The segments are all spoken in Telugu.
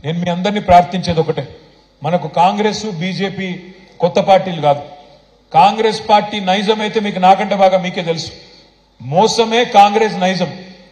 నేను మీ అందరినీ ప్రార్థించేది ఒకటే మనకు కాంగ్రెస్ బీజేపీ కొత్త పార్టీలు కాదు కాంగ్రెస్ పార్టీ నైజం అయితే మీకు నాకంటే బాగా మీకే తెలుసు మోసమే కాంగ్రెస్ నైజం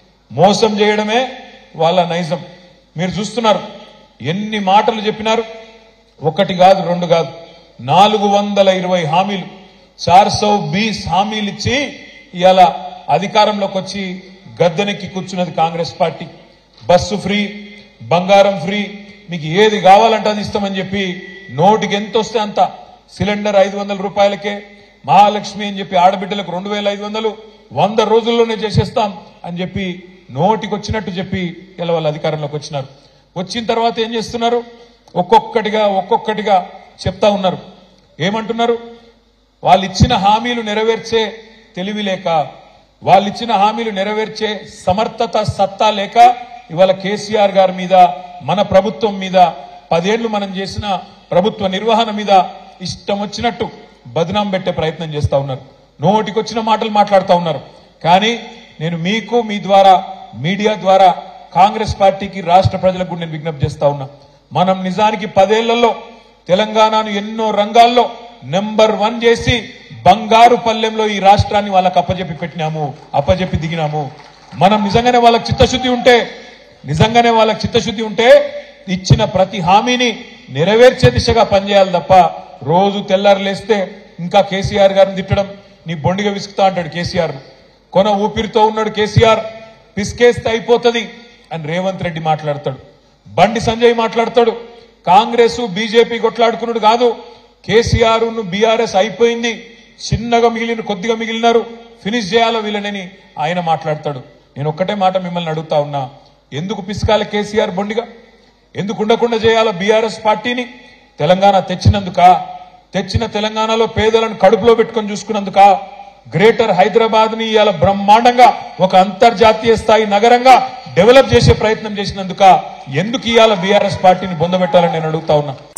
మోసం చేయడమే వాళ్ళ నైజం మీరు చూస్తున్నారు ఎన్ని మాటలు చెప్పినారు ఒకటి కాదు రెండు కాదు నాలుగు వందల ఇరవై హామీలు చార్ సౌ బీస్ హామీలు ఇచ్చి ఇవాళ అధికారంలోకి వచ్చి గద్దెనెక్కి కూర్చున్నది కాంగ్రెస్ పార్టీ బస్సు ఫ్రీ బంగారం ఫ్రీ మీకు ఏది కావాలంటే అది ఇస్తామని చెప్పి నోటికి ఎంత వస్తే అంత సిలిండర్ ఐదు వందల రూపాయలకే మహాలక్ష్మి అని చెప్పి ఆడబిడ్డలకు రెండు వేల ఐదు వందలు వంద రోజుల్లోనే చేసేస్తాం అని చెప్పి నోటికి వచ్చినట్టు చెప్పి ఇలా వాళ్ళ అధికారంలోకి వచ్చినారు వచ్చిన తర్వాత ఏం చేస్తున్నారు ఒక్కొక్కటిగా ఒక్కొక్కటిగా చెప్తా ఉన్నారు ఏమంటున్నారు వాళ్ళు ఇచ్చిన హామీలు నెరవేర్చే తెలివి లేక వాళ్ళు ఇచ్చిన హామీలు నెరవేర్చే సమర్థత సత్తా లేక ఇవాళ కేసీఆర్ గారి మీద మన ప్రభుత్వం మీద పదేళ్లు మనం చేసిన ప్రభుత్వ నిర్వహణ మీద ఇష్టం వచ్చినట్టు బదనాం పెట్టే ప్రయత్నం చేస్తా ఉన్నారు నోటికొచ్చిన మాటలు మాట్లాడుతూ ఉన్నారు కానీ నేను మీకు మీ ద్వారా మీడియా ద్వారా కాంగ్రెస్ పార్టీకి రాష్ట్ర ప్రజలకు కూడా నేను విజ్ఞప్తి చేస్తా ఉన్నా మనం నిజానికి పదేళ్లలో తెలంగాణను ఎన్నో రంగాల్లో నెంబర్ వన్ చేసి బంగారు పల్లెంలో ఈ రాష్ట్రాన్ని వాళ్ళకి అప్పజెప్పి పెట్టినాము అప్పజెప్పి దిగినాము మనం నిజంగానే వాళ్ళకి చిత్తశుద్ధి ఉంటే నిజంగానే వాళ్ళకి చిత్తశుద్ధి ఉంటే ఇచ్చిన ప్రతి హామీని నెరవేర్చే దిశగా పనిచేయాలి తప్ప రోజు తెల్లారు లేస్తే ఇంకా కేసీఆర్ గారిని తిట్టడం నీ బొండిగా విసుకుతా అంటాడు కేసీఆర్ కొన ఊపిరితో ఉన్నాడు కేసీఆర్ పిసికేస్తే అయిపోతుంది అని రేవంత్ రెడ్డి మాట్లాడతాడు బండి సంజయ్ మాట్లాడతాడు కాంగ్రెస్ బీజేపీ కొట్లాడుకున్నాడు కాదు కేసీఆర్ బీఆర్ఎస్ అయిపోయింది చిన్నగా మిగిలిన కొద్దిగా మిగిలినారు ఫినిష్ చేయాలో వీళ్ళనని ఆయన మాట్లాడతాడు నేను ఒక్కటే మాట మిమ్మల్ని అడుగుతా ఉన్నా ఎందుకు పిసకాలి కేసీఆర్ బొండిగా ఎందుకు ఉండకుండా చేయాలో బీఆర్ఎస్ పార్టీని తెలంగాణ తెచ్చినందుక తెచ్చిన తెలంగాణలో పేదలను కడుపులో పెట్టుకొని చూసుకున్నందుక గ్రేటర్ హైదరాబాద్ ని ఇవాళ బ్రహ్మాండంగా ఒక అంతర్జాతీయ స్థాయి నగరంగా డెవలప్ చేసే ప్రయత్నం చేసినందుక ఎందుకు ఇవాళ బీఆర్ఎస్ పార్టీని బొందబెట్టాలని నేను అడుగుతా ఉన్నా